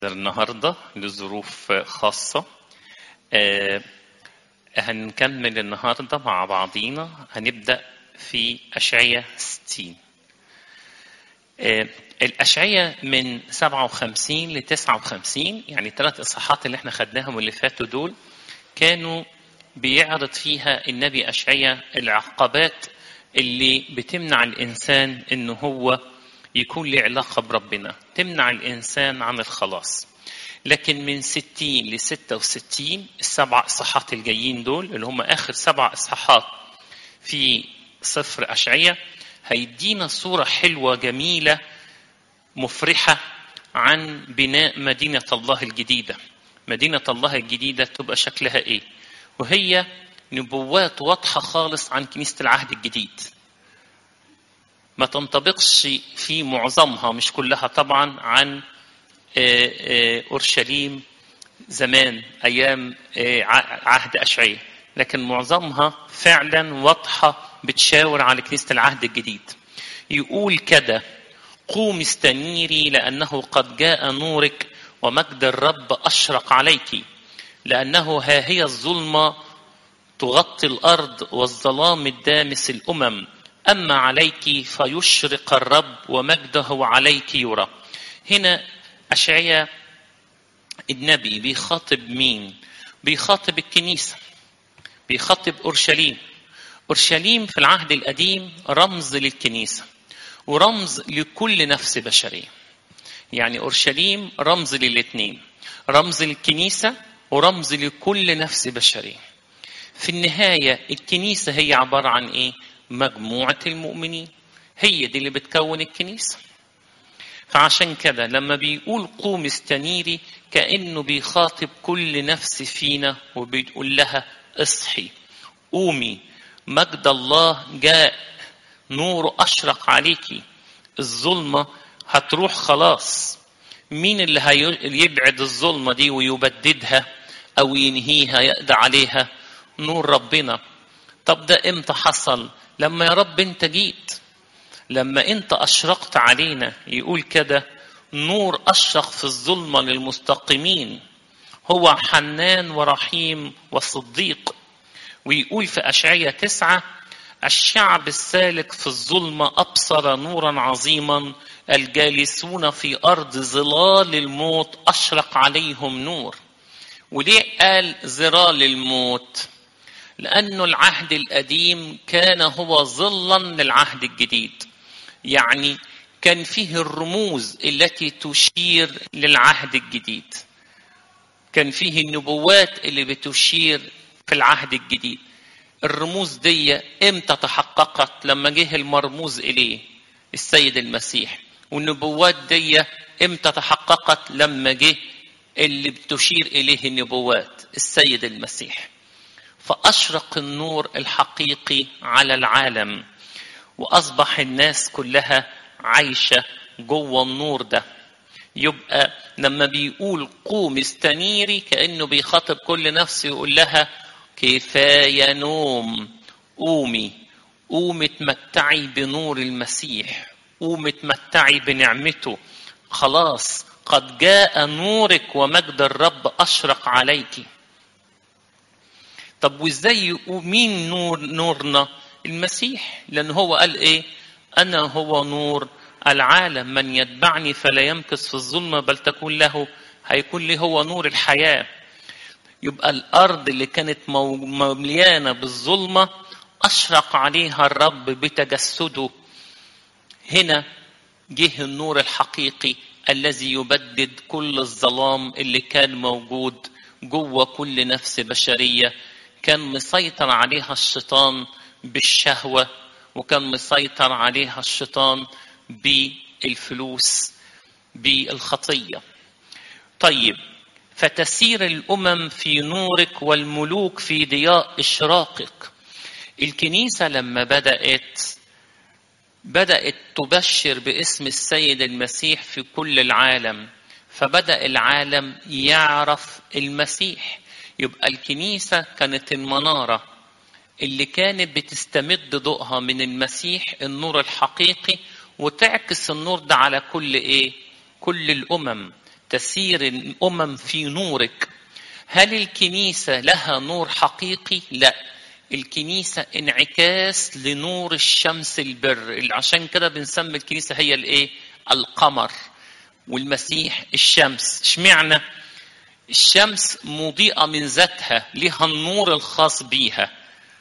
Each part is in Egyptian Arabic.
النهارده لظروف خاصة آه، هنكمل النهارده مع بعضينا هنبدأ في أشعية 60 آه، الأشعية من 57 ل 59 يعني ثلاث إصحاحات اللي احنا خدناهم واللي فاتوا دول كانوا بيعرض فيها النبي أشعية العقبات اللي بتمنع الإنسان إنه هو يكون له علاقة بربنا تمنع الإنسان عن الخلاص لكن من 60 ل 66 السبع إصحاحات الجايين دول اللي هم آخر سبع إصحاحات في سفر أشعية هيدينا صورة حلوة جميلة مفرحة عن بناء مدينة الله الجديدة مدينة الله الجديدة تبقى شكلها إيه وهي نبوات واضحة خالص عن كنيسة العهد الجديد ما تنطبقش في معظمها مش كلها طبعا عن اورشليم زمان ايام عهد اشعياء لكن معظمها فعلا واضحه بتشاور على كنيسه العهد الجديد يقول كده قوم استنيري لانه قد جاء نورك ومجد الرب اشرق عليك لانه ها هي الظلمه تغطي الارض والظلام الدامس الامم أما عليك فيشرق الرب ومجده عليك يرى هنا أشعياء النبي بيخاطب مين بيخاطب الكنيسة بيخاطب أورشليم أورشليم في العهد القديم رمز للكنيسة ورمز لكل نفس بشرية يعني أورشليم رمز للاثنين رمز للكنيسة ورمز لكل نفس بشرية في النهاية الكنيسة هي عبارة عن إيه مجموعة المؤمنين هي دي اللي بتكون الكنيسة فعشان كده لما بيقول قوم استنيري كأنه بيخاطب كل نفس فينا وبيقول لها اصحي قومي مجد الله جاء نور أشرق عليكي الظلمة هتروح خلاص مين اللي هيبعد الظلمة دي ويبددها أو ينهيها يقضي عليها نور ربنا طب ده امتى حصل لما يا رب انت جيت لما انت اشرقت علينا يقول كده نور اشرق في الظلمه للمستقيمين هو حنان ورحيم وصديق ويقول في اشعياء تسعه الشعب السالك في الظلمه ابصر نورا عظيما الجالسون في ارض ظلال الموت اشرق عليهم نور وليه قال ظلال الموت لأنه العهد القديم كان هو ظلا للعهد الجديد يعني كان فيه الرموز التي تشير للعهد الجديد كان فيه النبوات اللي بتشير في العهد الجديد الرموز دي امتى تحققت لما جه المرموز اليه السيد المسيح والنبوات دي امتى تحققت لما جه اللي بتشير اليه النبوات السيد المسيح فاشرق النور الحقيقي على العالم واصبح الناس كلها عايشه جوه النور ده يبقى لما بيقول قوم استنيري كانه بيخاطب كل نفس يقول لها كفايه نوم قومي قومي اتمتعي بنور المسيح قومي اتمتعي بنعمته خلاص قد جاء نورك ومجد الرب اشرق عليكِ طب وازاي مين نور نورنا المسيح لان هو قال ايه انا هو نور العالم من يتبعني فلا يمكث في الظلمه بل تكون له هيكون لي هو نور الحياه يبقى الارض اللي كانت مليانه بالظلمه اشرق عليها الرب بتجسده هنا جه النور الحقيقي الذي يبدد كل الظلام اللي كان موجود جوه كل نفس بشريه كان مسيطر عليها الشيطان بالشهوة وكان مسيطر عليها الشيطان بالفلوس بالخطية طيب فتسير الأمم في نورك والملوك في ضياء إشراقك الكنيسة لما بدأت بدأت تبشر باسم السيد المسيح في كل العالم فبدأ العالم يعرف المسيح يبقى الكنيسة كانت المنارة اللي كانت بتستمد ضوءها من المسيح النور الحقيقي وتعكس النور ده على كل ايه؟ كل الأمم تسير الامم في نورك هل الكنيسه لها نور حقيقي لا الكنيسه انعكاس لنور الشمس البر عشان كده بنسمي الكنيسه هي الايه القمر والمسيح الشمس اشمعنى الشمس مضيئه من ذاتها لها النور الخاص بيها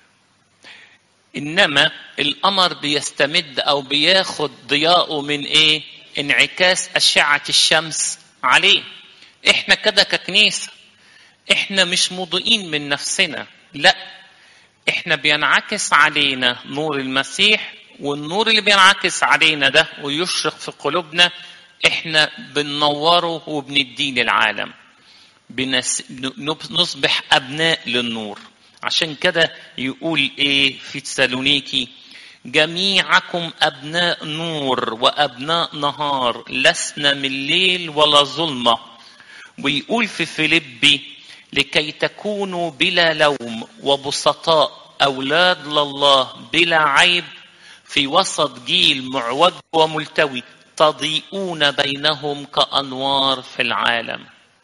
انما القمر بيستمد او بياخد ضياءه من ايه انعكاس اشعه الشمس عليه احنا كده ككنيسه احنا مش مضيئين من نفسنا لا احنا بينعكس علينا نور المسيح والنور اللي بينعكس علينا ده ويشرق في قلوبنا احنا بننوره وبنديه للعالم بنس... نصبح ابناء للنور عشان كده يقول ايه في تسالونيكي جميعكم ابناء نور وابناء نهار لسنا من ليل ولا ظلمه ويقول في فيليبي لكي تكونوا بلا لوم وبسطاء اولاد لله بلا عيب في وسط جيل معوج وملتوي تضيئون بينهم كانوار في العالم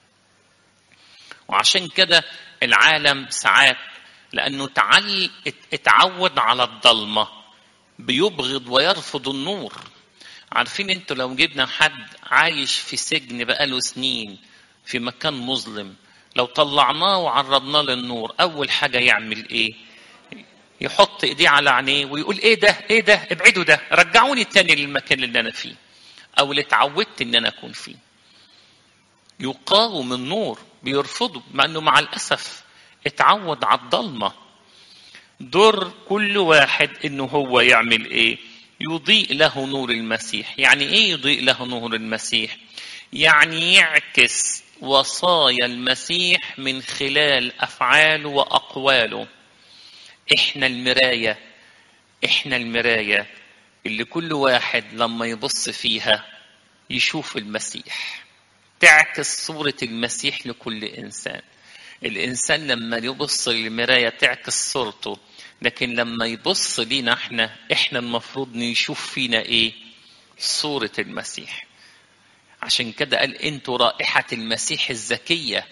وعشان كده العالم ساعات لانه تعل اتعود على الضلمه بيبغض ويرفض النور عارفين انتوا لو جبنا حد عايش في سجن بقاله سنين في مكان مظلم لو طلعناه وعرضناه للنور اول حاجه يعمل ايه يحط ايديه على عينيه ويقول ايه ده ايه ده ابعدوا ده رجعوني تاني للمكان اللي انا فيه او اللي اتعودت ان انا اكون فيه يقاوم النور بيرفضه مع انه مع الاسف اتعود على الضلمه دور كل واحد انه هو يعمل ايه يضيء له نور المسيح يعني ايه يضيء له نور المسيح يعني يعكس وصايا المسيح من خلال افعاله واقواله احنا المرايه احنا المرايه اللي كل واحد لما يبص فيها يشوف المسيح تعكس صوره المسيح لكل انسان الانسان لما يبص للمرايه تعكس صورته لكن لما يبص لينا احنا احنا المفروض نشوف فينا ايه صوره المسيح عشان كده قال انتوا رائحه المسيح الزكيه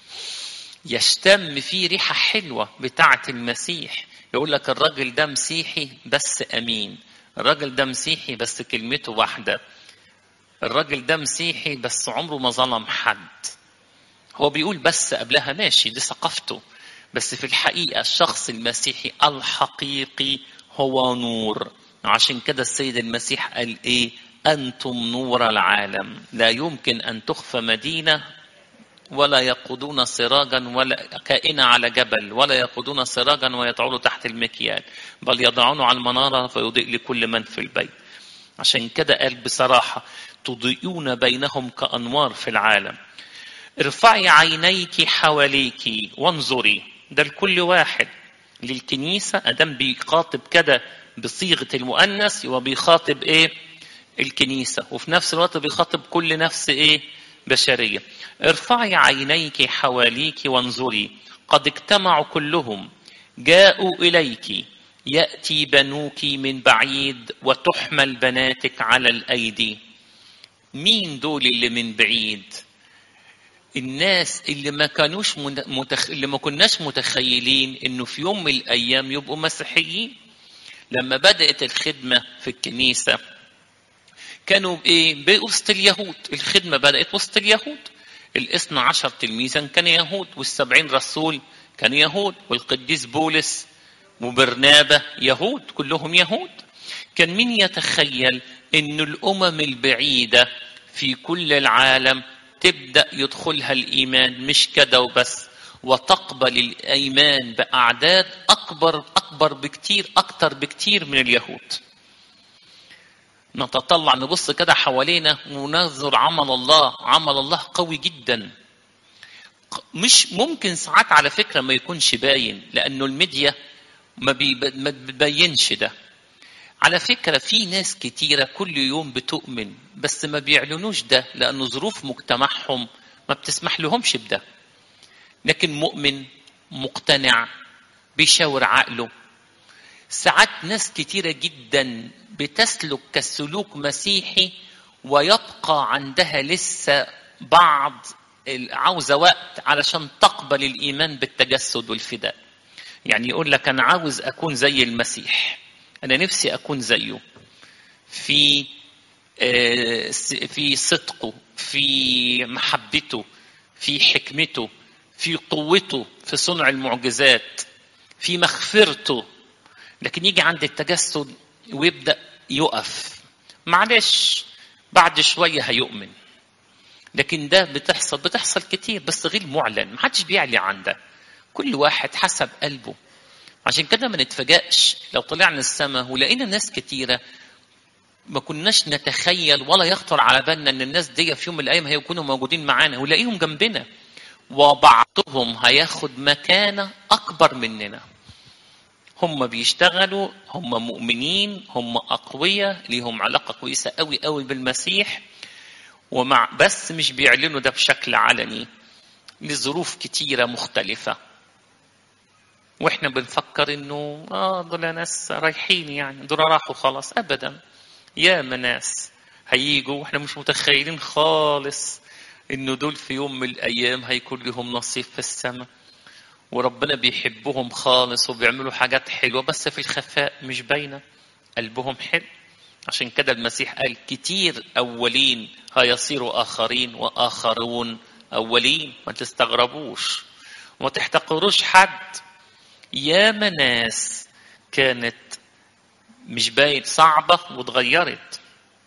يشتم فيه ريحه حلوه بتاعه المسيح يقول لك الراجل ده مسيحي بس امين الراجل ده مسيحي بس كلمته واحده الراجل ده مسيحي بس عمره ما ظلم حد هو بيقول بس قبلها ماشي دي ثقافته بس في الحقيقة الشخص المسيحي الحقيقي هو نور عشان كده السيد المسيح قال ايه أنتم نور العالم لا يمكن أن تخفى مدينة ولا يقودون سراجا ولا كائنة على جبل ولا يقودون سراجا ويضعونه تحت المكيال بل يضعونه على المنارة فيضيء لكل من في البيت عشان كده قال بصراحة تضيئون بينهم كأنوار في العالم ارفعي عينيك حواليك وانظري ده لكل واحد للكنيسة أدم بيخاطب كده بصيغة المؤنث وبيخاطب إيه الكنيسة وفي نفس الوقت بيخاطب كل نفس إيه بشرية ارفعي عينيك حواليك وانظري قد اجتمعوا كلهم جاءوا إليك يأتي بنوك من بعيد وتحمل بناتك على الأيدي مين دول اللي من بعيد الناس اللي ما كانوش متخ... اللي ما كناش متخيلين انه في يوم من الايام يبقوا مسيحيين لما بدات الخدمه في الكنيسه كانوا ايه وسط اليهود الخدمه بدات وسط اليهود الاثنى عشر تلميذا كانوا يهود والسبعين رسول كانوا يهود والقديس بولس وبرنابة يهود كلهم يهود كان مين يتخيل ان الامم البعيده في كل العالم تبدا يدخلها الايمان مش كده وبس وتقبل الايمان باعداد اكبر اكبر بكتير اكتر بكتير من اليهود نتطلع نبص كده حوالينا وننظر عمل الله عمل الله قوي جدا مش ممكن ساعات على فكره ما يكونش باين لانه الميديا ما بيبينش ده على فكرة في ناس كتيرة كل يوم بتؤمن بس ما بيعلنوش ده لأن ظروف مجتمعهم ما بتسمح لهمش بده لكن مؤمن مقتنع بيشاور عقله ساعات ناس كتيرة جدا بتسلك كسلوك مسيحي ويبقى عندها لسه بعض عاوزة وقت علشان تقبل الإيمان بالتجسد والفداء يعني يقول لك أنا عاوز أكون زي المسيح أنا نفسي أكون زيه في في صدقه في محبته في حكمته في قوته في صنع المعجزات في مغفرته لكن يجي عند التجسد ويبدا يقف معلش بعد شويه هيؤمن لكن ده بتحصل بتحصل كتير بس غير معلن محدش بيعلي عن ده كل واحد حسب قلبه عشان كده ما نتفاجئش لو طلعنا السماء ولقينا ناس كتيره ما كناش نتخيل ولا يخطر على بالنا ان الناس دي في يوم من الايام هيكونوا موجودين معانا ونلاقيهم جنبنا وبعضهم هياخد مكانه اكبر مننا هم بيشتغلوا هم مؤمنين هم اقوياء ليهم علاقه كويسه قوي قوي بالمسيح ومع بس مش بيعلنوا ده بشكل علني لظروف كتيره مختلفه واحنا بنفكر انه اه دول ناس رايحين يعني دول راحوا خلاص ابدا يا ناس هيجوا واحنا مش متخيلين خالص انه دول في يوم من الايام هيكون لهم نصيب في السماء وربنا بيحبهم خالص وبيعملوا حاجات حلوه بس في الخفاء مش باينه قلبهم حلو عشان كده المسيح قال كتير اولين هيصيروا اخرين واخرون اولين ما تستغربوش وما تحتقروش حد يا ناس كانت مش باين صعبة واتغيرت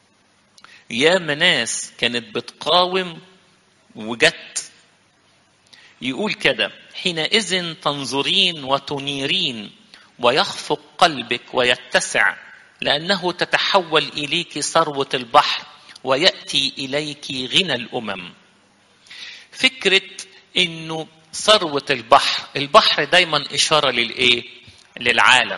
يا ناس كانت بتقاوم وجت يقول كده حينئذ تنظرين وتنيرين ويخفق قلبك ويتسع لأنه تتحول إليك ثروة البحر ويأتي إليك غنى الأمم فكرة إنه ثروة البحر البحر دايما إشارة للإيه للعالم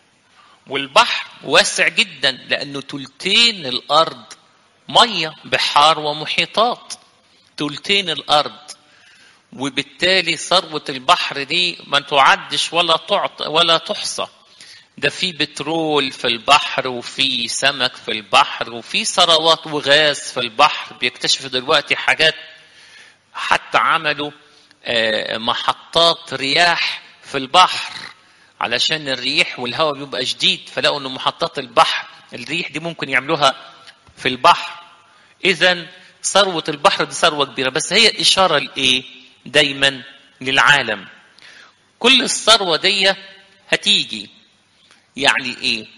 والبحر واسع جدا لأنه تلتين الأرض مية بحار ومحيطات تلتين الأرض وبالتالي ثروة البحر دي ما تعدش ولا تعط ولا تحصى ده في بترول في البحر وفي سمك في البحر وفي ثروات وغاز في البحر بيكتشفوا دلوقتي حاجات حتى عملوا محطات رياح في البحر علشان الريح والهواء بيبقى شديد فلقوا ان محطات البحر الريح دي ممكن يعملوها في البحر اذا ثروه البحر دي ثروه كبيره بس هي اشاره لايه دايما للعالم كل الثروه دي هتيجي يعني ايه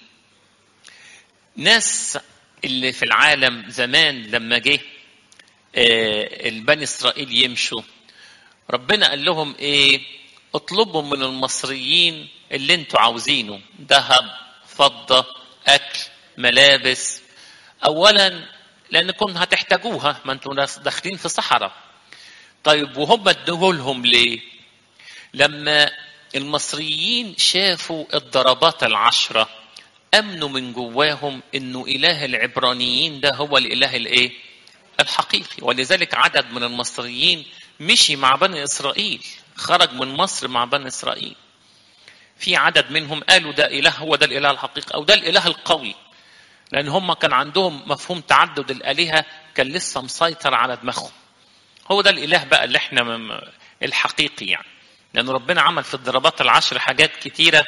ناس اللي في العالم زمان لما جه البني اسرائيل يمشوا ربنا قال لهم ايه اطلبوا من المصريين اللي انتوا عاوزينه ذهب فضة أكل ملابس أولا لأنكم هتحتاجوها ما انتوا داخلين في صحراء طيب وهم ادوه لهم ليه لما المصريين شافوا الضربات العشرة أمنوا من جواهم إنه إله العبرانيين ده هو الإله الإيه؟ الحقيقي ولذلك عدد من المصريين مشي مع بني إسرائيل خرج من مصر مع بني إسرائيل في عدد منهم قالوا ده إله هو ده الإله الحقيقي أو ده الإله القوي لأن هم كان عندهم مفهوم تعدد الآلهة كان لسه مسيطر على دماغهم هو ده الإله بقى اللي احنا الحقيقي يعني لأن ربنا عمل في الضربات العشر حاجات كتيرة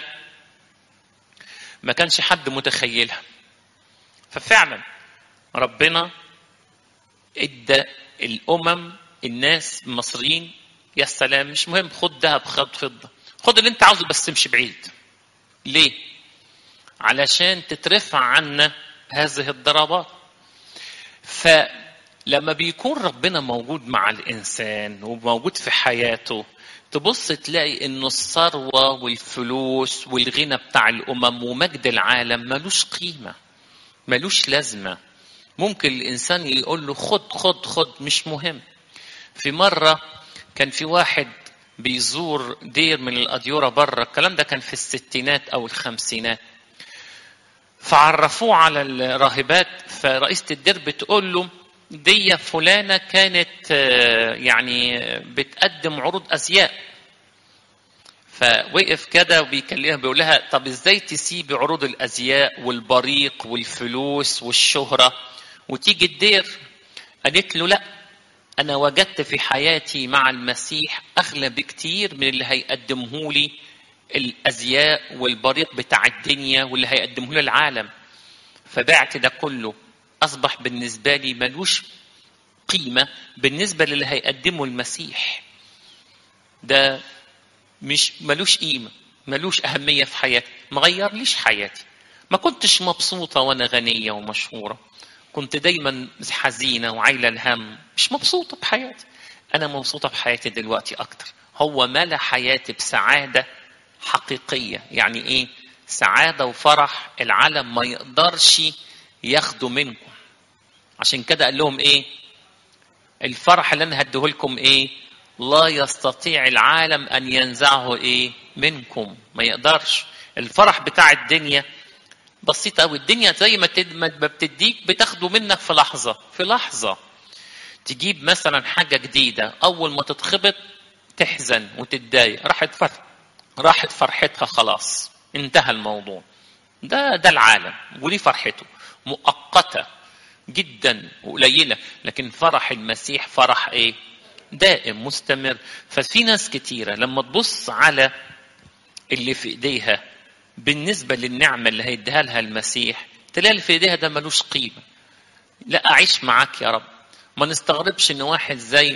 ما كانش حد متخيلها ففعلا ربنا ادى الامم الناس المصريين يا سلام مش مهم خد ذهب خد فضه خد اللي انت عاوزه بس امشي بعيد ليه علشان تترفع عنا هذه الضربات فلما بيكون ربنا موجود مع الانسان وموجود في حياته تبص تلاقي انه الثروه والفلوس والغنى بتاع الامم ومجد العالم ملوش قيمه ملوش لازمه ممكن الانسان يقول له خد خد خد مش مهم في مره كان في واحد بيزور دير من الاديره بره الكلام ده كان في الستينات او الخمسينات فعرفوه على الراهبات فرئيسه الدير بتقول له دي فلانه كانت يعني بتقدم عروض ازياء فوقف كده وبيكلمها بيقول لها طب ازاي تسيبي عروض الازياء والبريق والفلوس والشهره وتيجي الدير قالت له لا أنا وجدت في حياتي مع المسيح أغلى بكتير من اللي هيقدمه لي الأزياء والبريق بتاع الدنيا واللي هيقدمه لي العالم فبعت ده كله أصبح بالنسبة لي ملوش قيمة بالنسبة للي هيقدمه المسيح ده مش ملوش قيمة ملوش أهمية في حياتي ما غيرليش حياتي ما كنتش مبسوطة وأنا غنية ومشهورة كنت دايما حزينة وعايلة الهم مش مبسوطة بحياتي أنا مبسوطة بحياتي دلوقتي أكتر هو ملا حياتي بسعادة حقيقية يعني إيه سعادة وفرح العالم ما يقدرش ياخده منكم عشان كده قال لهم إيه الفرح اللي أنا هديه لكم إيه لا يستطيع العالم أن ينزعه إيه منكم ما يقدرش الفرح بتاع الدنيا بسيط قوي الدنيا زي ما ما بتديك بتاخده منك في لحظة في لحظة تجيب مثلا حاجة جديدة أول ما تتخبط تحزن وتتضايق راحت فرح راحت فرحتها خلاص انتهى الموضوع ده ده العالم وليه فرحته مؤقتة جدا وقليلة لكن فرح المسيح فرح ايه دائم مستمر ففي ناس كتيرة لما تبص على اللي في ايديها بالنسبة للنعمة اللي هيديها لها المسيح تلاقي اللي في ايديها ده ملوش قيمة لا أعيش معاك يا رب ما نستغربش ان واحد زي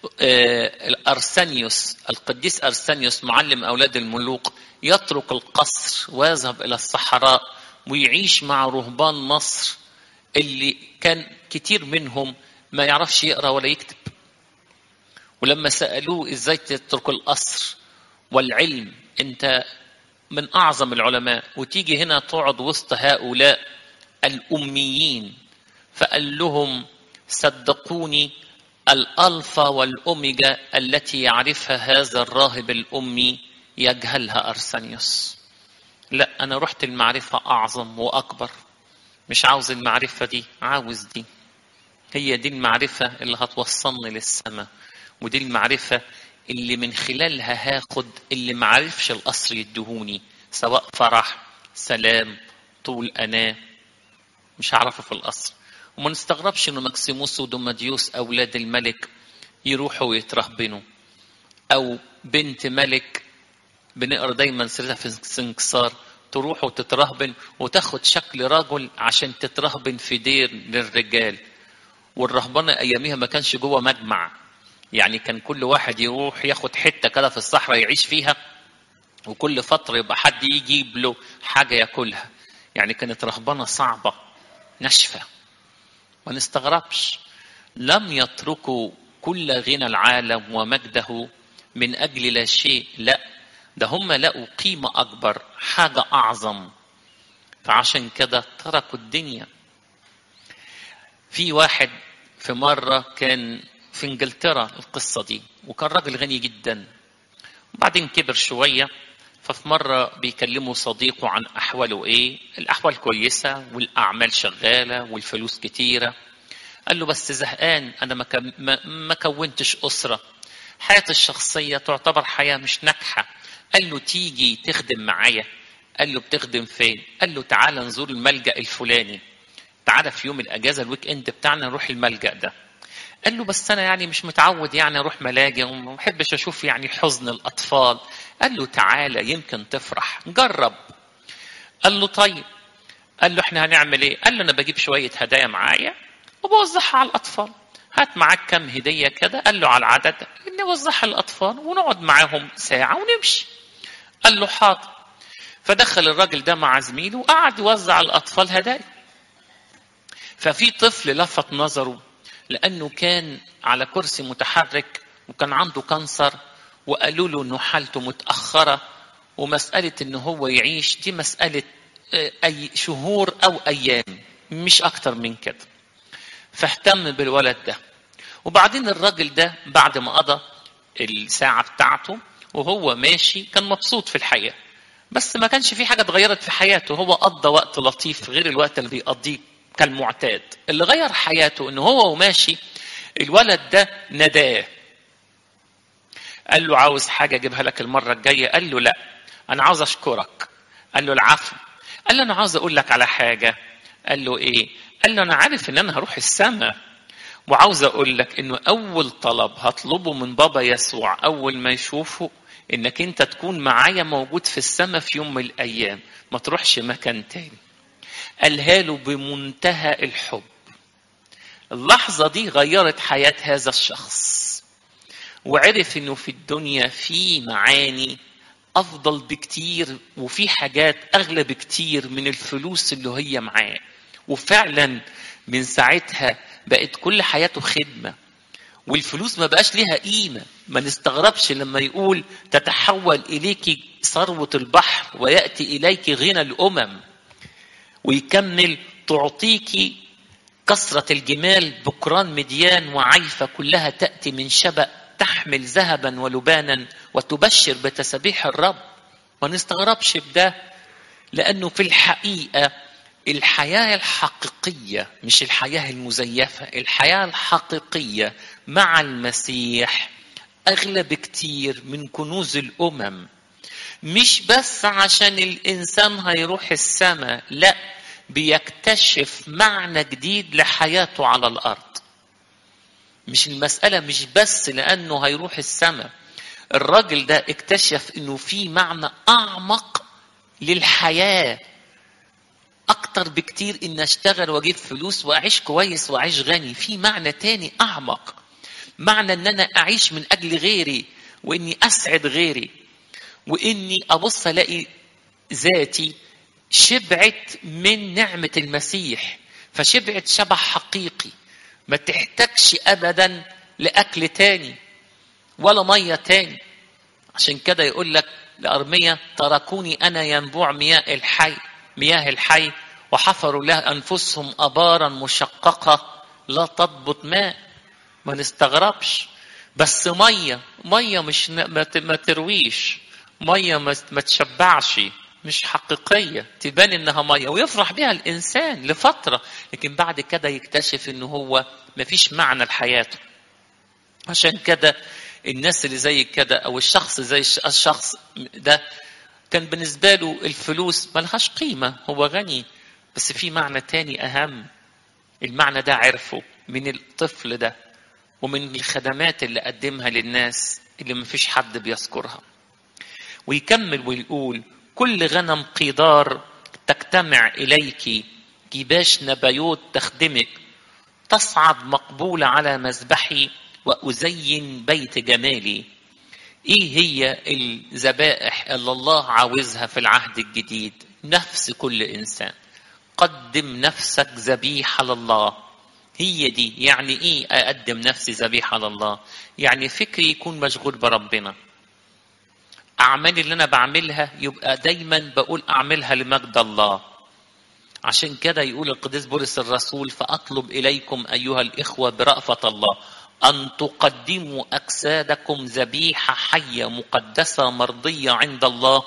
أرسانيوس القديس أرسانيوس معلم أولاد الملوك يترك القصر ويذهب إلى الصحراء ويعيش مع رهبان مصر اللي كان كتير منهم ما يعرفش يقرأ ولا يكتب ولما سألوه إزاي تترك القصر والعلم أنت من أعظم العلماء وتيجي هنا تقعد وسط هؤلاء الأميين فقال لهم صدقوني الألفا والأوميجا التي يعرفها هذا الراهب الأمي يجهلها أرسانيوس لا أنا رحت المعرفة أعظم وأكبر مش عاوز المعرفة دي عاوز دي هي دي المعرفة اللي هتوصلني للسماء ودي المعرفة اللي من خلالها هاخد اللي معرفش القصر يدهوني سواء فرح سلام طول أناه مش هعرفه في القصر وما نستغربش انه مكسيموس ودوماديوس اولاد الملك يروحوا ويترهبنوا او بنت ملك بنقرا دايما سيرتها في السنكسار تروح وتترهبن وتاخد شكل رجل عشان تترهبن في دير للرجال والرهبنة أياميها ما كانش جوه مجمع يعني كان كل واحد يروح ياخد حتة كده في الصحراء يعيش فيها وكل فترة يبقى حد يجيب له حاجة ياكلها يعني كانت رهبنة صعبة ناشفة ما نستغربش لم يتركوا كل غنى العالم ومجده من أجل لا شيء لا ده هم لقوا قيمة أكبر حاجة أعظم فعشان كده تركوا الدنيا في واحد في مرة كان في انجلترا القصة دي وكان راجل غني جدا وبعدين كبر شوية ففي مرة بيكلموا صديقه عن أحواله إيه الأحوال كويسة والأعمال شغالة والفلوس كتيرة قال له بس زهقان أنا ما, كم ما, ما كونتش أسرة حياتي الشخصية تعتبر حياة مش ناجحة قال له تيجي تخدم معايا قال له بتخدم فين قال له تعالى نزور الملجأ الفلاني تعالى في يوم الأجازة الويك إند بتاعنا نروح الملجأ ده قال له بس أنا يعني مش متعود يعني أروح ملاجئ وما بحبش أشوف يعني حزن الأطفال قال له تعالى يمكن تفرح جرب قال له طيب قال له احنا هنعمل ايه قال له انا بجيب شويه هدايا معايا وبوزعها على الاطفال هات معاك كم هديه كده قال له على العدد نوزعها للاطفال ونقعد معاهم ساعه ونمشي قال له حاضر فدخل الراجل ده مع زميله وقعد يوزع على الاطفال هدايا ففي طفل لفت نظره لانه كان على كرسي متحرك وكان عنده كانسر وقالوا له انه حالته متاخره ومساله ان هو يعيش دي مساله اي شهور او ايام مش اكتر من كده فاهتم بالولد ده وبعدين الراجل ده بعد ما قضى الساعه بتاعته وهو ماشي كان مبسوط في الحياه بس ما كانش في حاجه اتغيرت في حياته هو قضى وقت لطيف غير الوقت اللي بيقضيه كالمعتاد اللي غير حياته ان هو وماشي الولد ده نداه قال له عاوز حاجه اجيبها لك المره الجايه قال له لا انا عاوز اشكرك قال له العفو قال له انا عاوز اقول لك على حاجه قال له ايه قال له انا عارف ان انا هروح السماء وعاوز اقول لك انه اول طلب هطلبه من بابا يسوع اول ما يشوفه انك انت تكون معايا موجود في السماء في يوم من الايام ما تروحش مكان تاني قالها له بمنتهى الحب اللحظة دي غيرت حياة هذا الشخص وعرف انه في الدنيا في معاني افضل بكتير وفي حاجات اغلى بكتير من الفلوس اللي هي معاه وفعلا من ساعتها بقت كل حياته خدمه والفلوس ما بقاش ليها قيمه ما نستغربش لما يقول تتحول اليك ثروه البحر وياتي اليك غنى الامم ويكمل تعطيك كثرة الجمال بكران مديان وعيفة كلها تأتي من شبأ تحمل ذهبا ولبانا وتبشر بتسابيح الرب ما نستغربش بده لانه في الحقيقه الحياه الحقيقيه مش الحياه المزيفه الحياه الحقيقيه مع المسيح اغلى بكتير من كنوز الامم مش بس عشان الانسان هيروح السماء لا بيكتشف معنى جديد لحياته على الارض مش المسألة مش بس لأنه هيروح السماء الراجل ده اكتشف انه في معنى اعمق للحياة اكتر بكتير ان اشتغل واجيب فلوس واعيش كويس واعيش غني في معنى تاني اعمق معنى ان انا اعيش من اجل غيري واني اسعد غيري واني ابص الاقي ذاتي شبعت من نعمة المسيح فشبعت شبع حقيقي ما تحتاجش ابدا لاكل تاني ولا ميه تاني عشان كده يقول لك لارميه تركوني انا ينبوع مياه الحي مياه الحي وحفروا له انفسهم ابارا مشققه لا تضبط ماء ما نستغربش بس ميه ميه مش ما ترويش ميه ما تشبعش مش حقيقية تبان إنها مية ويفرح بها الإنسان لفترة لكن بعد كده يكتشف إنه هو مفيش معنى لحياته عشان كده الناس اللي زي كده أو الشخص زي الشخص ده كان بالنسبة له الفلوس ملهاش قيمة هو غني بس في معنى تاني أهم المعنى ده عرفه من الطفل ده ومن الخدمات اللي قدمها للناس اللي مفيش حد بيذكرها ويكمل ويقول كل غنم قيدار تجتمع إليك جباش نبيوت تخدمك تصعد مقبولة على مذبحي وأزين بيت جمالي إيه هي الذبائح اللي الله عاوزها في العهد الجديد نفس كل إنسان قدم نفسك ذبيحة لله هي دي يعني إيه أقدم نفسي ذبيحة لله يعني فكري يكون مشغول بربنا أعمال اللي أنا بعملها يبقى دايما بقول أعملها لمجد الله عشان كده يقول القديس بولس الرسول فأطلب إليكم أيها الإخوة برأفة الله أن تقدموا أجسادكم ذبيحة حية مقدسة مرضية عند الله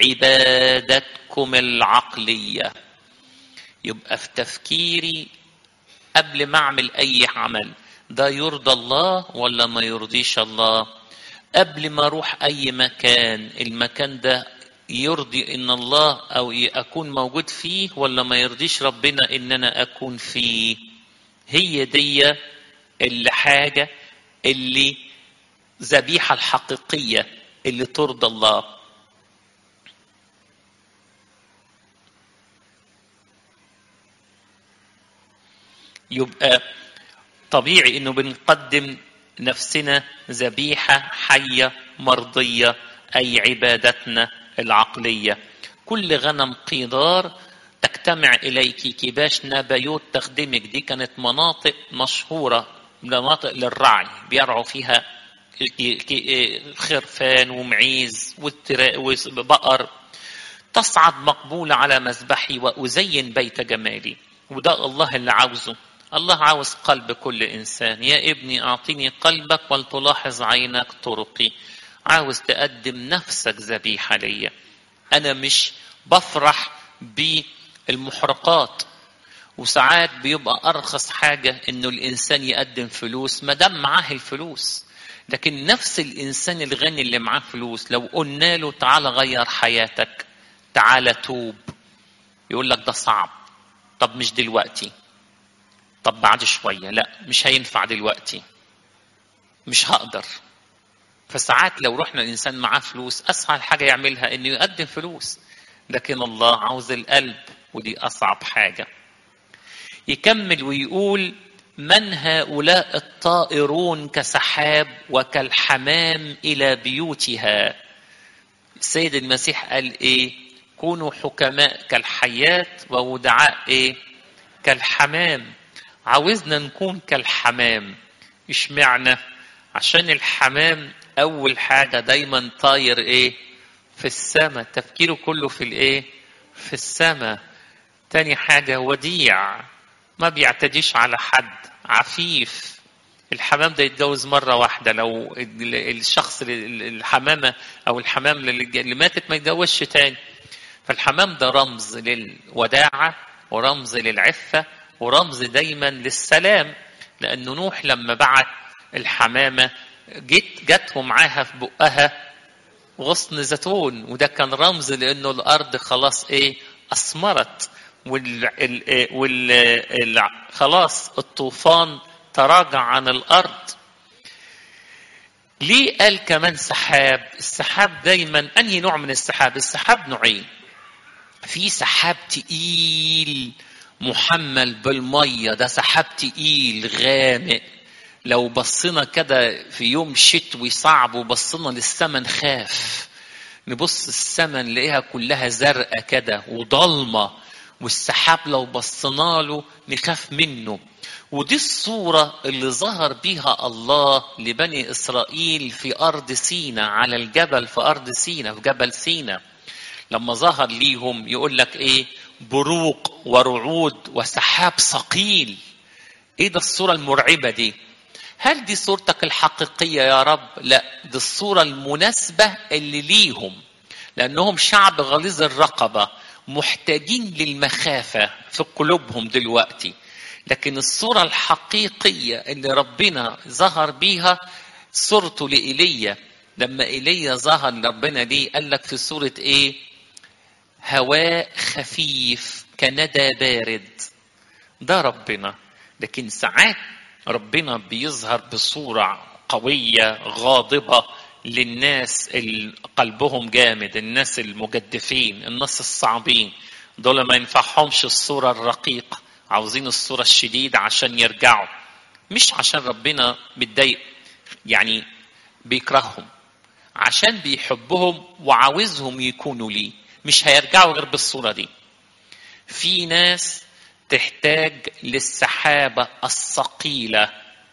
عبادتكم العقلية يبقى في تفكيري قبل ما أعمل أي عمل ده يرضى الله ولا ما يرضيش الله قبل ما اروح اي مكان المكان ده يرضي ان الله او اكون موجود فيه ولا ما يرضيش ربنا ان انا اكون فيه هي دي الحاجه اللي ذبيحه الحقيقيه اللي ترضى الله يبقى طبيعي انه بنقدم نفسنا ذبيحة حية مرضية أي عبادتنا العقلية كل غنم قيدار تجتمع إليك كباش نبيوت تخدمك دي كانت مناطق مشهورة مناطق للرعي بيرعوا فيها خرفان ومعيز وبقر تصعد مقبولة على مذبحي وأزين بيت جمالي وده الله اللي عاوزه الله عاوز قلب كل انسان يا ابني اعطني قلبك ولتلاحظ عينك طرقي عاوز تقدم نفسك ذبيحه ليا انا مش بفرح بالمحرقات وساعات بيبقى ارخص حاجه انه الانسان يقدم فلوس ما دام معاه الفلوس لكن نفس الانسان الغني اللي معاه فلوس لو قلنا له تعالى غير حياتك تعالى توب يقول لك ده صعب طب مش دلوقتي طب بعد شويه لا مش هينفع دلوقتي مش هقدر فساعات لو رحنا الانسان معاه فلوس اسهل حاجه يعملها انه يقدم فلوس لكن الله عاوز القلب ودي اصعب حاجه يكمل ويقول من هؤلاء الطائرون كسحاب وكالحمام الى بيوتها السيد المسيح قال ايه كونوا حكماء كالحيات وودعاء ايه كالحمام عاوزنا نكون كالحمام اشمعنى عشان الحمام اول حاجه دايما طاير ايه في السماء تفكيره كله في الايه في السماء تاني حاجه وديع ما بيعتديش على حد عفيف الحمام ده يتجوز مرة واحدة لو الشخص الحمامة أو الحمام اللي ماتت ما يتجوزش تاني فالحمام ده رمز للوداعة ورمز للعفة ورمز دايما للسلام لأنه نوح لما بعت الحمامة جت جته معاها في بقها غصن زيتون وده كان رمز لأنه الأرض خلاص إيه أثمرت وال... وال... ال... خلاص الطوفان تراجع عن الارض ليه قال كمان سحاب السحاب دايما انهي نوع من السحاب السحاب نوعين في سحاب تقيل محمل بالميه ده سحاب تقيل غامق لو بصينا كده في يوم شتوي صعب وبصينا للسما نخاف نبص السما نلاقيها كلها زرقاء كده وضلمه والسحاب لو بصينا له نخاف منه ودي الصورة اللي ظهر بيها الله لبني إسرائيل في أرض سينا على الجبل في أرض سينا في جبل سينا لما ظهر ليهم يقول لك إيه بروق ورعود وسحاب ثقيل إيه ده الصورة المرعبة دي هل دي صورتك الحقيقية يا رب لا دي الصورة المناسبة اللي ليهم لأنهم شعب غليظ الرقبة محتاجين للمخافة في قلوبهم دلوقتي لكن الصورة الحقيقية اللي ربنا ظهر بيها صورته لإيليا لما إيليا ظهر لربنا ليه قال لك في صورة إيه هواء خفيف كندى بارد ده ربنا لكن ساعات ربنا بيظهر بصورة قوية غاضبة للناس اللي قلبهم جامد الناس المجدفين الناس الصعبين دول ما ينفعهمش الصورة الرقيقة عاوزين الصورة الشديدة عشان يرجعوا مش عشان ربنا متضايق يعني بيكرههم عشان بيحبهم وعاوزهم يكونوا ليه مش هيرجعوا غير بالصورة دي في ناس تحتاج للسحابة الثقيلة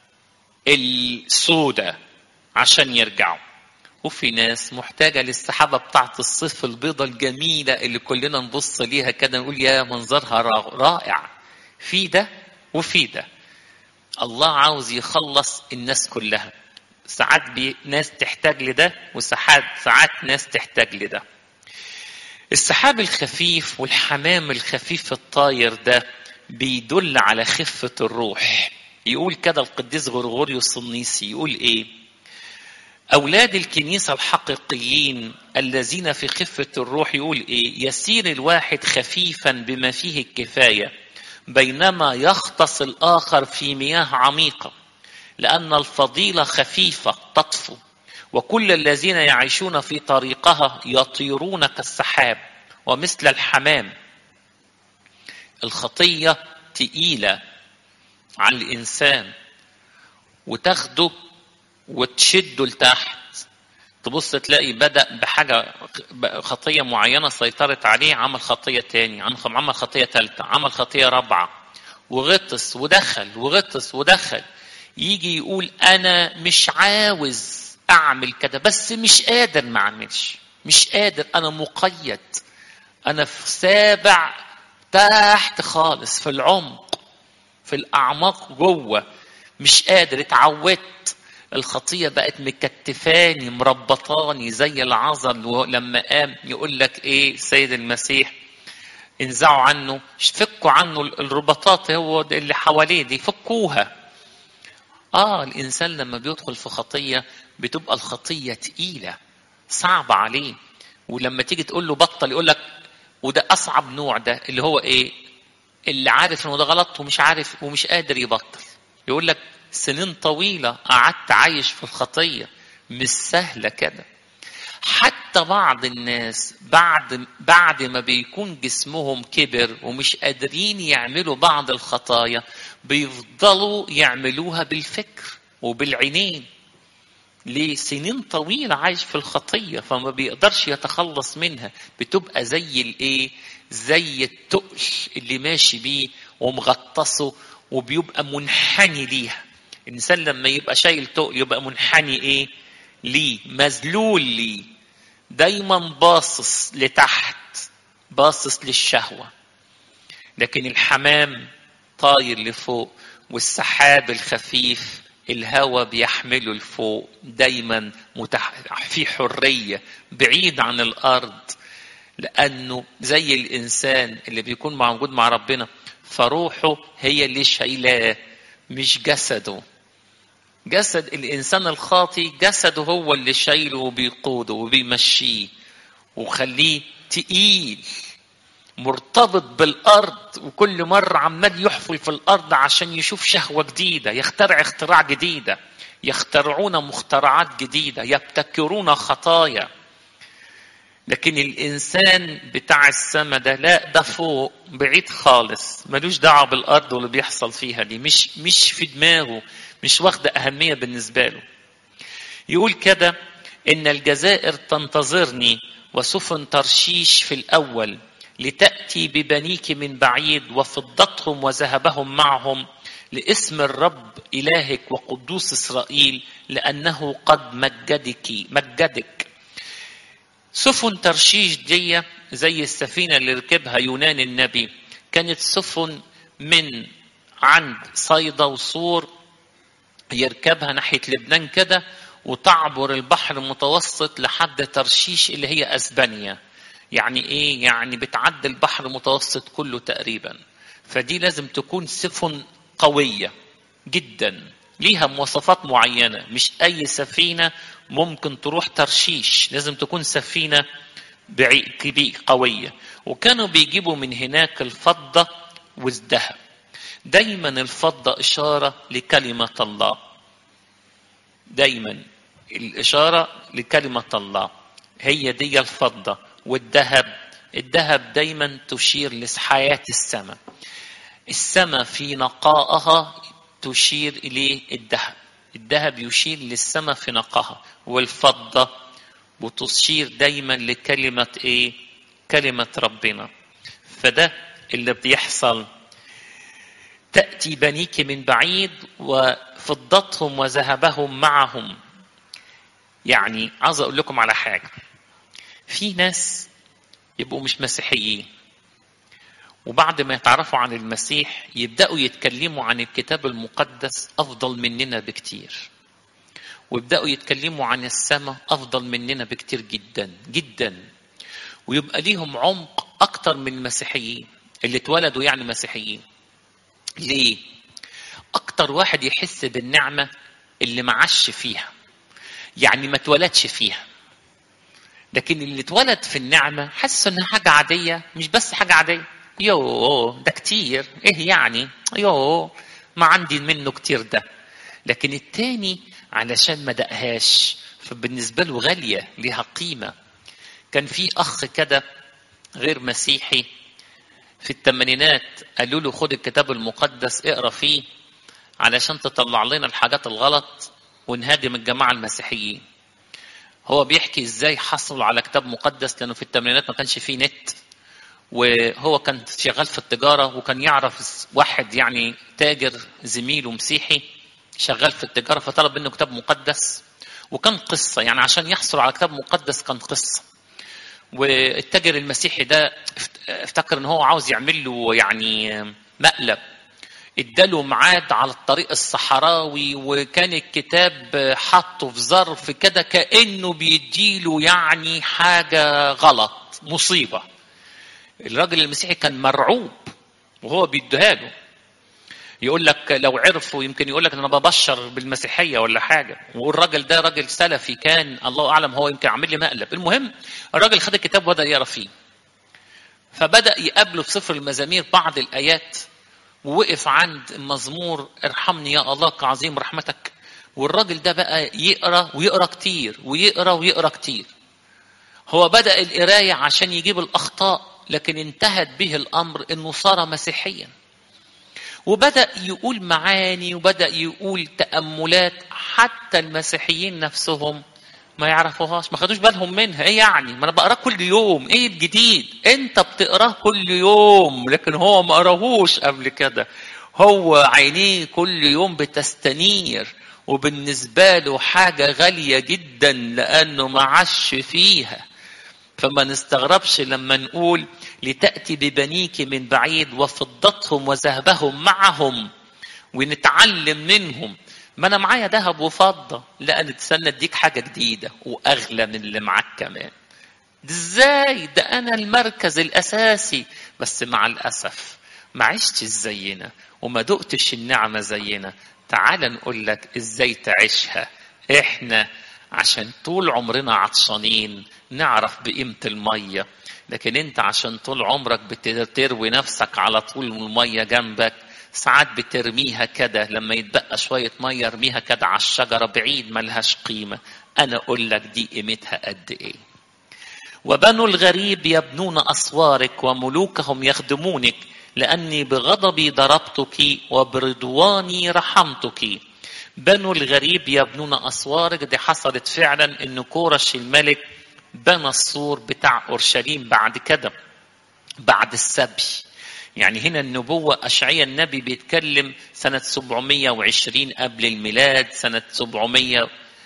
السوداء عشان يرجعوا وفي ناس محتاجة للسحابة بتاعت الصيف البيضة الجميلة اللي كلنا نبص ليها كده نقول يا منظرها رائع في ده وفي ده الله عاوز يخلص الناس كلها ساعات بي ناس تحتاج لده وساعات ساعات ناس تحتاج لده السحاب الخفيف والحمام الخفيف الطاير ده بيدل على خفة الروح يقول كده القديس غرغوريوس النيسي يقول ايه أولاد الكنيسة الحقيقيين الذين في خفة الروح يقول إيه؟ يسير الواحد خفيفا بما فيه الكفاية بينما يغطس الآخر في مياه عميقة لأن الفضيلة خفيفة تطفو وكل الذين يعيشون في طريقها يطيرون كالسحاب ومثل الحمام الخطية تقيلة على الإنسان وتاخده وتشده لتحت تبص تلاقي بدأ بحاجة خطية معينة سيطرت عليه عمل خطية تاني عمل خطية تالتة عمل خطية رابعة وغطس ودخل وغطس ودخل يجي يقول أنا مش عاوز أعمل كده بس مش قادر ما أعملش مش قادر أنا مقيد أنا في سابع تحت خالص في العمق في الأعماق جوه مش قادر اتعودت الخطيه بقت مكتفاني مربطاني زي العذر لما قام يقول لك ايه السيد المسيح انزعوا عنه فكوا عنه الرباطات هو اللي حواليه دي فكوها اه الانسان لما بيدخل في خطيه بتبقى الخطيه تقيله صعبه عليه ولما تيجي تقول له بطل يقول لك وده اصعب نوع ده اللي هو ايه اللي عارف انه ده غلط ومش عارف ومش قادر يبطل يقول لك سنين طويله قعدت عايش في الخطيه مش سهله كده حتى بعض الناس بعد بعد ما بيكون جسمهم كبر ومش قادرين يعملوا بعض الخطايا بيفضلوا يعملوها بالفكر وبالعينين ليه سنين طويلة عايش في الخطية فما بيقدرش يتخلص منها بتبقى زي الايه زي التقل اللي ماشي بيه ومغطسه وبيبقى منحني ليها الإنسان لما يبقى شايل تقل يبقى منحني ايه ليه مذلول ليه دايما باصص لتحت باصص للشهوة لكن الحمام طاير لفوق والسحاب الخفيف الهواء بيحمله لفوق دايما متح... في حرية بعيد عن الأرض لأنه زي الإنسان اللي بيكون موجود مع ربنا فروحه هي اللي شايلاه مش جسده جسد الإنسان الخاطي جسده هو اللي شايله وبيقوده وبيمشيه وخليه تقيل مرتبط بالارض وكل مره عمال يحفل في الارض عشان يشوف شهوه جديده يخترع اختراع جديده يخترعون مخترعات جديده يبتكرون خطايا لكن الانسان بتاع السما ده لا ده فوق بعيد خالص ملوش دعوه بالارض واللي بيحصل فيها دي مش مش في دماغه مش واخده اهميه بالنسبه له يقول كده ان الجزائر تنتظرني وسفن ترشيش في الاول لتأتي ببنيك من بعيد وفضتهم وذهبهم معهم لاسم الرب إلهك وقدوس إسرائيل لأنه قد مجدك مجدك سفن ترشيش دي زي السفينة اللي ركبها يونان النبي كانت سفن من عند صيدا وصور يركبها ناحية لبنان كده وتعبر البحر المتوسط لحد ترشيش اللي هي أسبانيا يعني ايه يعني بتعدي البحر المتوسط كله تقريبا فدي لازم تكون سفن قويه جدا ليها مواصفات معينه مش اي سفينه ممكن تروح ترشيش لازم تكون سفينه كبير قويه وكانوا بيجيبوا من هناك الفضه والذهب دايما الفضه اشاره لكلمه الله دايما الاشاره لكلمه الله هي دي الفضه والذهب الذهب دايما تشير لحياة السماء السماء في نقائها تشير إليه الذهب الذهب يشير للسماء في نقائها والفضة وتشير دايما لكلمة إيه كلمة ربنا فده اللي بيحصل تأتي بنيك من بعيد وفضتهم وذهبهم معهم يعني عاوز أقول لكم على حاجة في ناس يبقوا مش مسيحيين وبعد ما يتعرفوا عن المسيح يبدأوا يتكلموا عن الكتاب المقدس أفضل مننا بكتير ويبدأوا يتكلموا عن السماء أفضل مننا بكتير جدا جدا ويبقى ليهم عمق أكتر من المسيحيين اللي اتولدوا يعني مسيحيين ليه؟ أكتر واحد يحس بالنعمة اللي معش فيها يعني ما اتولدش فيها لكن اللي اتولد في النعمة حاسس انها حاجة عادية مش بس حاجة عادية يوه ده كتير ايه يعني يوه ما عندي منه كتير ده لكن التاني علشان ما دقهاش فبالنسبة له غالية ليها قيمة كان في أخ كده غير مسيحي في الثمانينات قالوا له خد الكتاب المقدس اقرا فيه علشان تطلع لنا الحاجات الغلط ونهاجم الجماعة المسيحيين هو بيحكي ازاي حصلوا على كتاب مقدس لانه في الثمانينات ما كانش فيه نت وهو كان شغال في التجاره وكان يعرف واحد يعني تاجر زميله مسيحي شغال في التجاره فطلب منه كتاب مقدس وكان قصه يعني عشان يحصل على كتاب مقدس كان قصه والتاجر المسيحي ده افتكر ان هو عاوز يعمل له يعني مقلب اداله ميعاد على الطريق الصحراوي وكان الكتاب حاطه في ظرف كده كانه بيديله يعني حاجه غلط مصيبه الراجل المسيحي كان مرعوب وهو بيديها له يقول لك لو عرفوا يمكن يقول لك انا ببشر بالمسيحيه ولا حاجه والراجل ده راجل سلفي كان الله اعلم هو يمكن عامل لي مقلب المهم الراجل خد الكتاب وبدا يقرا فيه فبدأ يقابله في سفر المزامير بعض الآيات ووقف عند المزمور ارحمني يا الله كعظيم رحمتك والراجل ده بقى يقرا ويقرا كتير ويقرا ويقرا كتير هو بدأ القراية عشان يجيب الأخطاء لكن انتهت به الأمر إنه صار مسيحيا وبدأ يقول معاني وبدأ يقول تأملات حتى المسيحيين نفسهم ما يعرفوهاش ما خدوش بالهم منها ايه يعني ما انا بقراه كل يوم ايه الجديد انت بتقراه كل يوم لكن هو ما قراهوش قبل كده هو عينيه كل يوم بتستنير وبالنسبة له حاجة غالية جدا لأنه ما عاش فيها فما نستغربش لما نقول لتأتي ببنيك من بعيد وفضتهم وذهبهم معهم ونتعلم منهم ما انا معايا ذهب وفضه لا نتسنى اديك حاجه جديده واغلى من اللي معاك كمان ده ازاي ده انا المركز الاساسي بس مع الاسف ما عشتش زينا وما دقتش النعمه زينا تعال نقول لك ازاي تعيشها احنا عشان طول عمرنا عطشانين نعرف بقيمه الميه لكن انت عشان طول عمرك بتروي نفسك على طول الميه جنبك ساعات بترميها كده لما يتبقى شوية مية ارميها كده على الشجرة بعيد ملهاش قيمة أنا أقول لك دي قيمتها قد إيه وبنو الغريب يبنون أسوارك وملوكهم يخدمونك لأني بغضبي ضربتك وبرضواني رحمتك بنو الغريب يبنون أسوارك دي حصلت فعلا إن كورش الملك بنى السور بتاع أورشليم بعد كده بعد السبي يعني هنا النبوة أشعية النبي بيتكلم سنة 720 قبل الميلاد سنة 700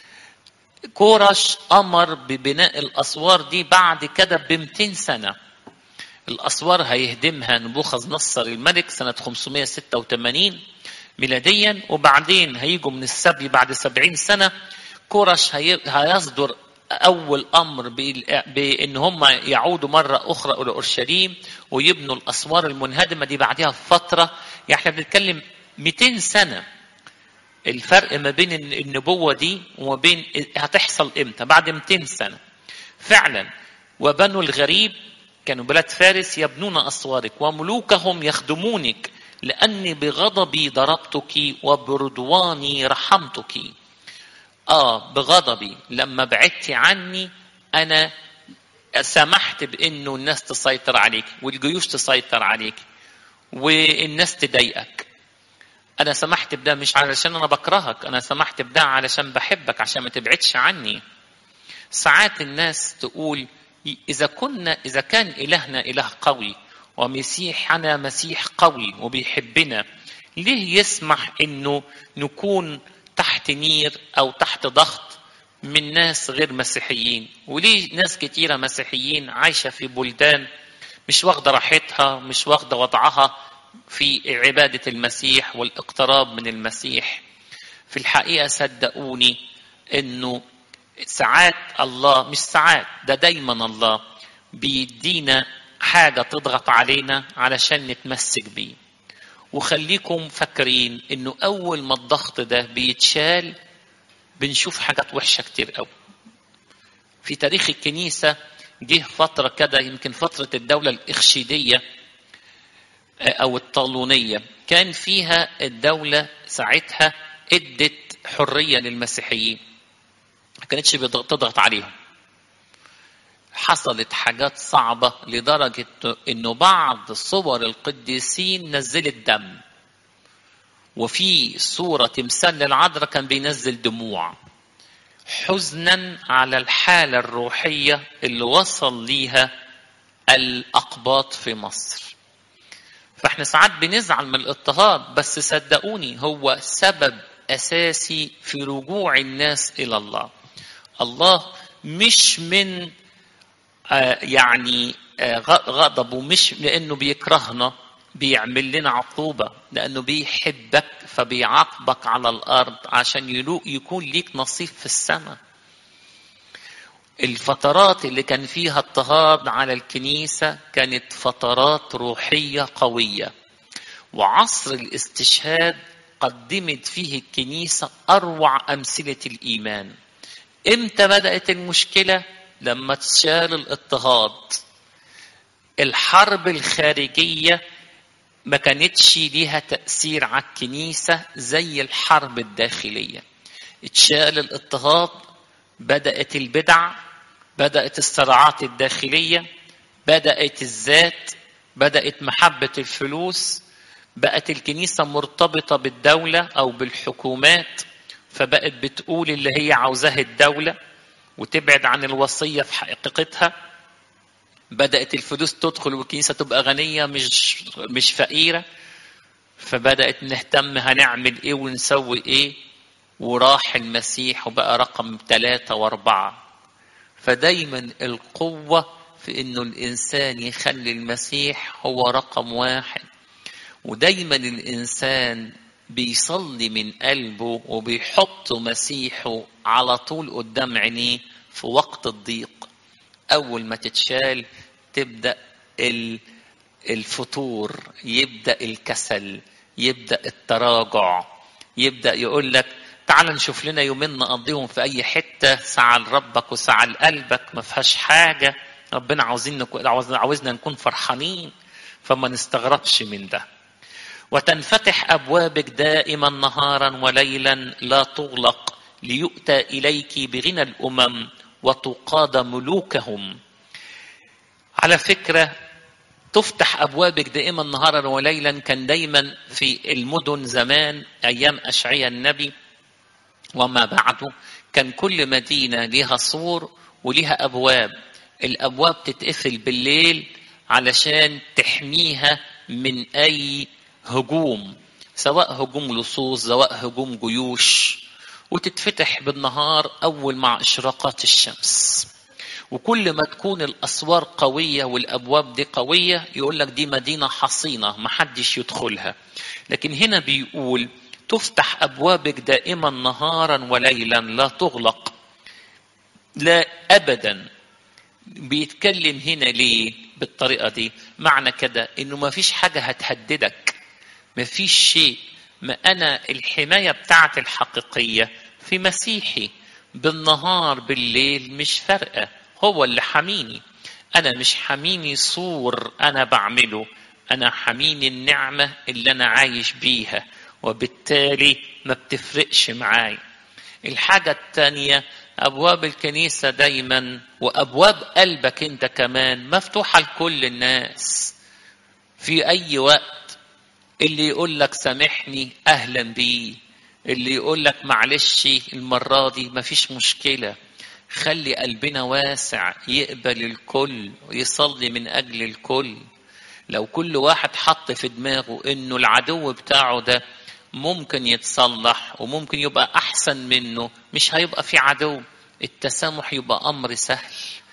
كورش أمر ببناء الأسوار دي بعد كده ب 200 سنة الأسوار هيهدمها نبوخذ نصر الملك سنة 586 ميلاديا وبعدين هيجوا من السبي بعد 70 سنة كورش هيصدر أول أمر بأن هم يعودوا مرة أخرى إلى أورشليم ويبنوا الأسوار المنهدمة دي بعدها بفترة يعني احنا بنتكلم 200 سنة الفرق ما بين النبوة دي وما بين هتحصل إمتى بعد 200 سنة فعلا وبنو الغريب كانوا بلاد فارس يبنون أسوارك وملوكهم يخدمونك لأني بغضبي ضربتك وبرضواني رحمتك اه بغضبي لما بعدتي عني انا سمحت بانه الناس تسيطر عليك والجيوش تسيطر عليك والناس تضايقك انا سمحت بده مش علشان انا بكرهك انا سمحت بده علشان بحبك عشان ما تبعدش عني ساعات الناس تقول اذا كنا اذا كان الهنا اله قوي ومسيحنا مسيح قوي وبيحبنا ليه يسمح انه نكون تحت نير او تحت ضغط من ناس غير مسيحيين وليه ناس كتيرة مسيحيين عايشة في بلدان مش واخدة راحتها مش واخدة وضعها في عبادة المسيح والاقتراب من المسيح في الحقيقة صدقوني انه ساعات الله مش ساعات ده دايما الله بيدينا حاجة تضغط علينا علشان نتمسك بيه وخليكم فاكرين انه اول ما الضغط ده بيتشال بنشوف حاجات وحشه كتير قوي في تاريخ الكنيسه جه فتره كده يمكن فتره الدوله الاخشيديه او الطالونيه كان فيها الدوله ساعتها ادت حريه للمسيحيين ما كانتش بتضغط عليهم حصلت حاجات صعبة لدرجة إنه بعض صور القديسين نزلت دم وفي صورة تمثال للعذراء كان بينزل دموع حزنا على الحالة الروحية اللي وصل ليها الأقباط في مصر فاحنا ساعات بنزعل من الاضطهاد بس صدقوني هو سبب أساسي في رجوع الناس إلى الله الله مش من يعني غضبه مش لانه بيكرهنا بيعمل لنا عقوبة لأنه بيحبك فبيعاقبك على الأرض عشان يكون ليك نصيب في السماء الفترات اللي كان فيها اضطهاد على الكنيسة كانت فترات روحية قوية وعصر الاستشهاد قدمت فيه الكنيسة أروع أمثلة الإيمان إمتى بدأت المشكلة؟ لما تشال الاضطهاد الحرب الخارجية ما كانتش ليها تأثير على الكنيسة زي الحرب الداخلية اتشال الاضطهاد بدأت البدع بدأت الصراعات الداخلية بدأت الذات بدأت محبة الفلوس بقت الكنيسة مرتبطة بالدولة أو بالحكومات فبقت بتقول اللي هي عاوزاه الدولة وتبعد عن الوصية في حقيقتها بدأت الفلوس تدخل والكنيسة تبقى غنية مش مش فقيرة فبدأت نهتم هنعمل ايه ونسوي ايه وراح المسيح وبقى رقم ثلاثة واربعة فدايما القوة في انه الانسان يخلي المسيح هو رقم واحد ودايما الانسان بيصلي من قلبه وبيحط مسيحه على طول قدام عينيه في وقت الضيق اول ما تتشال تبدا الفتور يبدا الكسل يبدا التراجع يبدا يقول لك تعال نشوف لنا يومين نقضيهم في اي حته ساعه لربك وساعه لقلبك ما فيهاش حاجه ربنا عاوزين نكون عاوزنا نكون فرحانين فما نستغربش من ده وتنفتح ابوابك دائما نهارا وليلا لا تغلق ليؤتى اليك بغنى الامم وتقاد ملوكهم على فكره تفتح ابوابك دائما نهارا وليلا كان دايما في المدن زمان ايام اشعياء النبي وما بعده كان كل مدينه ليها سور وليها ابواب الابواب تتقفل بالليل علشان تحميها من اي هجوم سواء هجوم لصوص سواء هجوم جيوش وتتفتح بالنهار اول مع اشراقات الشمس وكل ما تكون الاسوار قويه والابواب دي قويه يقول لك دي مدينه حصينه محدش يدخلها لكن هنا بيقول تفتح ابوابك دائما نهارا وليلا لا تغلق لا ابدا بيتكلم هنا ليه بالطريقه دي معنى كده انه ما فيش حاجه هتهددك ما فيش شيء ما انا الحمايه بتاعتي الحقيقيه في مسيحي بالنهار بالليل مش فارقه هو اللي حميني انا مش حميني سور انا بعمله انا حميني النعمه اللي انا عايش بيها وبالتالي ما بتفرقش معاي الحاجه الثانيه ابواب الكنيسه دايما وابواب قلبك انت كمان مفتوحه لكل الناس في اي وقت اللي يقول لك سامحني اهلا بيه اللي يقول لك معلش المره دي مفيش مشكله خلي قلبنا واسع يقبل الكل ويصلي من اجل الكل لو كل واحد حط في دماغه انه العدو بتاعه ده ممكن يتصلح وممكن يبقى احسن منه مش هيبقى في عدو التسامح يبقى امر سهل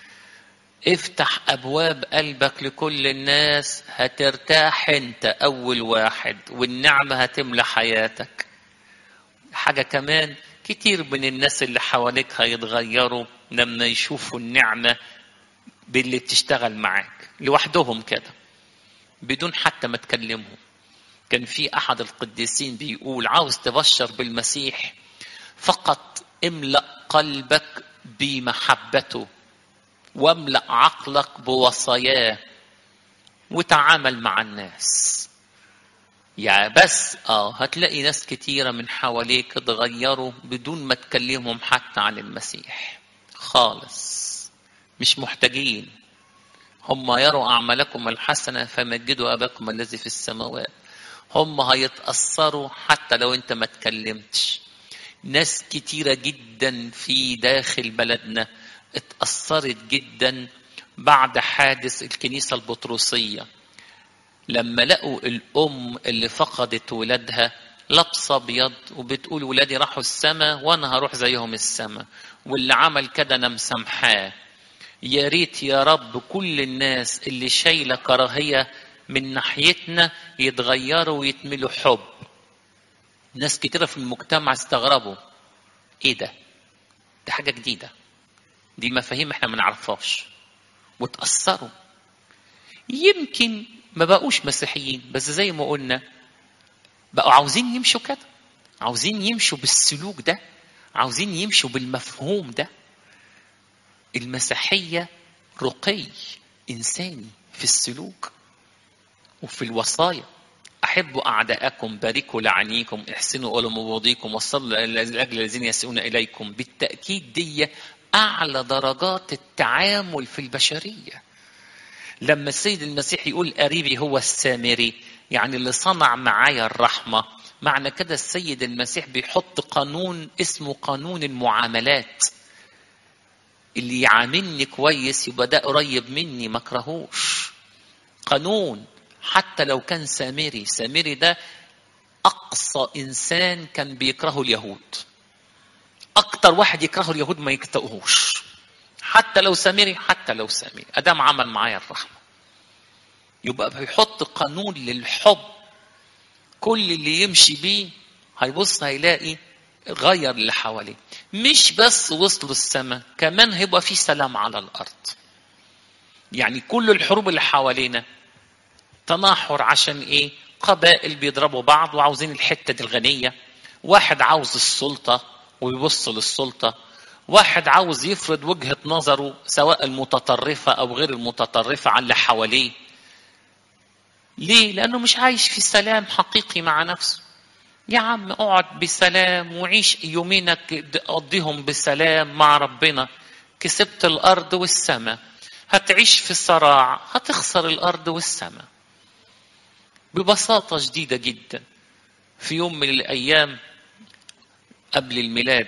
افتح ابواب قلبك لكل الناس هترتاح انت اول واحد والنعمه هتملى حياتك حاجه كمان كتير من الناس اللي حواليك هيتغيروا لما يشوفوا النعمه باللي بتشتغل معاك لوحدهم كده بدون حتى ما تكلمهم كان في احد القديسين بيقول عاوز تبشر بالمسيح فقط املا قلبك بمحبته واملا عقلك بوصاياه وتعامل مع الناس يعني بس اه هتلاقي ناس كتيره من حواليك اتغيروا بدون ما تكلمهم حتى عن المسيح خالص مش محتاجين هم يروا اعمالكم الحسنه فمجدوا اباكم الذي في السماوات هم هيتاثروا حتى لو انت ما اتكلمتش ناس كتيره جدا في داخل بلدنا اتاثرت جدا بعد حادث الكنيسه البطرسيه لما لقوا الام اللي فقدت ولادها لابسه ابيض وبتقول ولادي راحوا السماء وانا هروح زيهم السماء واللي عمل كده انا مسامحاه يا ريت يا رب كل الناس اللي شايله كراهيه من ناحيتنا يتغيروا ويتملوا حب ناس كتيرة في المجتمع استغربوا ايه ده دي حاجة جديدة دي مفاهيم احنا ما نعرفهاش وتأثروا يمكن ما بقوش مسيحيين بس زي ما قلنا بقوا عاوزين يمشوا كده عاوزين يمشوا بالسلوك ده عاوزين يمشوا بالمفهوم ده المسيحية رقي إنساني في السلوك وفي الوصايا أحبوا أعداءكم باركوا لعنيكم احسنوا إلى مبغضيكم وصلوا لأجل الذين يسيئون إليكم بالتأكيد دي أعلى درجات التعامل في البشرية لما السيد المسيح يقول قريبي هو السامري يعني اللي صنع معايا الرحمة معنى كده السيد المسيح بيحط قانون اسمه قانون المعاملات اللي يعاملني كويس يبقى ده قريب مني ما اكرهوش قانون حتى لو كان سامري سامري ده اقصى انسان كان بيكرهه اليهود اكتر واحد يكرهه اليهود ما يكتئهوش حتى لو سامري حتى لو سامري ادام عمل معايا الرحمه يبقى بيحط قانون للحب كل اللي يمشي بيه هيبص هيلاقي غير اللي حواليه مش بس وصلوا السماء كمان هيبقى في سلام على الارض يعني كل الحروب اللي حوالينا تناحر عشان ايه قبائل بيضربوا بعض وعاوزين الحته دي الغنيه واحد عاوز السلطه ويبص للسلطه واحد عاوز يفرض وجهه نظره سواء المتطرفه او غير المتطرفه على اللي حواليه ليه لانه مش عايش في سلام حقيقي مع نفسه يا عم اقعد بسلام وعيش يومينك قضيهم بسلام مع ربنا كسبت الارض والسماء هتعيش في صراع هتخسر الارض والسماء ببساطه شديده جدا في يوم من الايام قبل الميلاد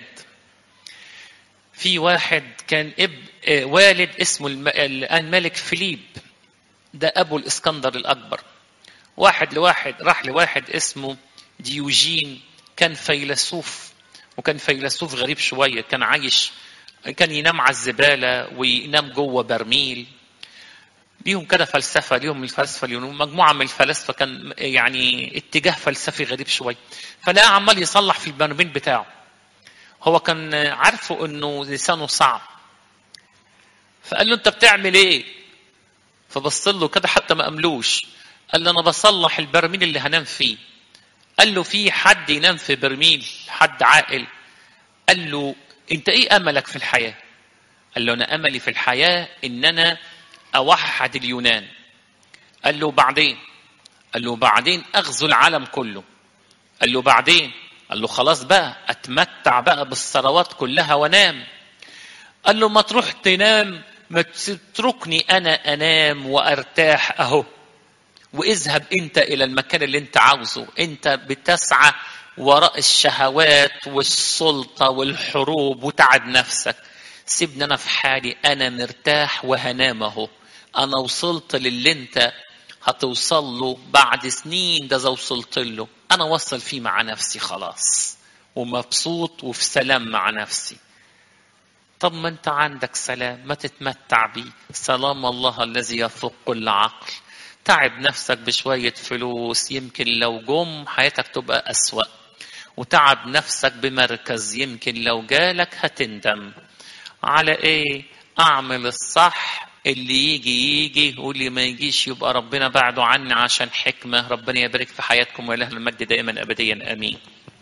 في واحد كان اب والد اسمه الملك فيليب ده ابو الاسكندر الاكبر واحد لواحد راح لواحد اسمه ديوجين كان فيلسوف وكان فيلسوف غريب شويه كان عايش كان ينام على الزباله وينام جوه برميل ليهم كده فلسفه ليهم الفلسفه اليونان مجموعه من الفلاسفه كان يعني اتجاه فلسفي غريب شويه فلقى عمال يصلح في البرميل بتاعه هو كان عارفه انه لسانه صعب فقال له انت بتعمل ايه فبص له كده حتى ما قاملوش قال له انا بصلح البرميل اللي هنام فيه قال له في حد ينام في برميل حد عاقل قال له انت ايه املك في الحياه قال له انا املي في الحياه ان انا اوحد اليونان قال له بعدين قال له بعدين اغزو العالم كله قال له بعدين قال له خلاص بقى اتمتع بقى بالثروات كلها وانام قال له ما تروح تنام ما تتركني انا انام وارتاح اهو واذهب انت الى المكان اللي انت عاوزه انت بتسعى وراء الشهوات والسلطه والحروب وتعب نفسك سيبني انا في حالي انا مرتاح وهنام اهو انا وصلت للي انت هتوصل له بعد سنين ده اذا وصلت له انا وصل فيه مع نفسي خلاص ومبسوط وفي سلام مع نفسي طب ما انت عندك سلام ما تتمتع بيه سلام الله الذي يفوق كل عقل تعب نفسك بشوية فلوس يمكن لو جم حياتك تبقى أسوأ وتعب نفسك بمركز يمكن لو جالك هتندم على ايه اعمل الصح اللي يجي يجي واللي ما يجيش يبقى ربنا بعده عني عشان حكمة ربنا يبارك في حياتكم وإله المجد دائما أبديا آمين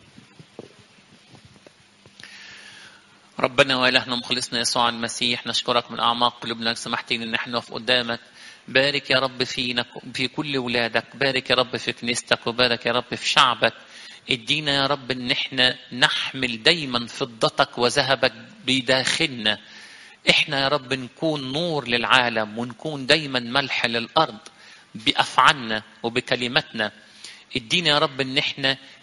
ربنا وإلهنا مخلصنا يسوع المسيح نشكرك من أعماق قلوبنا انك سمحت لنا ان احنا نقف قدامك بارك يا رب فينا في كل ولادك بارك يا رب في كنيستك وبارك يا رب في شعبك ادينا يا رب ان احنا نحمل دايما فضتك وذهبك بداخلنا احنا يا رب نكون نور للعالم ونكون دايما ملح للارض بافعالنا وبكلماتنا ادينا يا رب ان احنا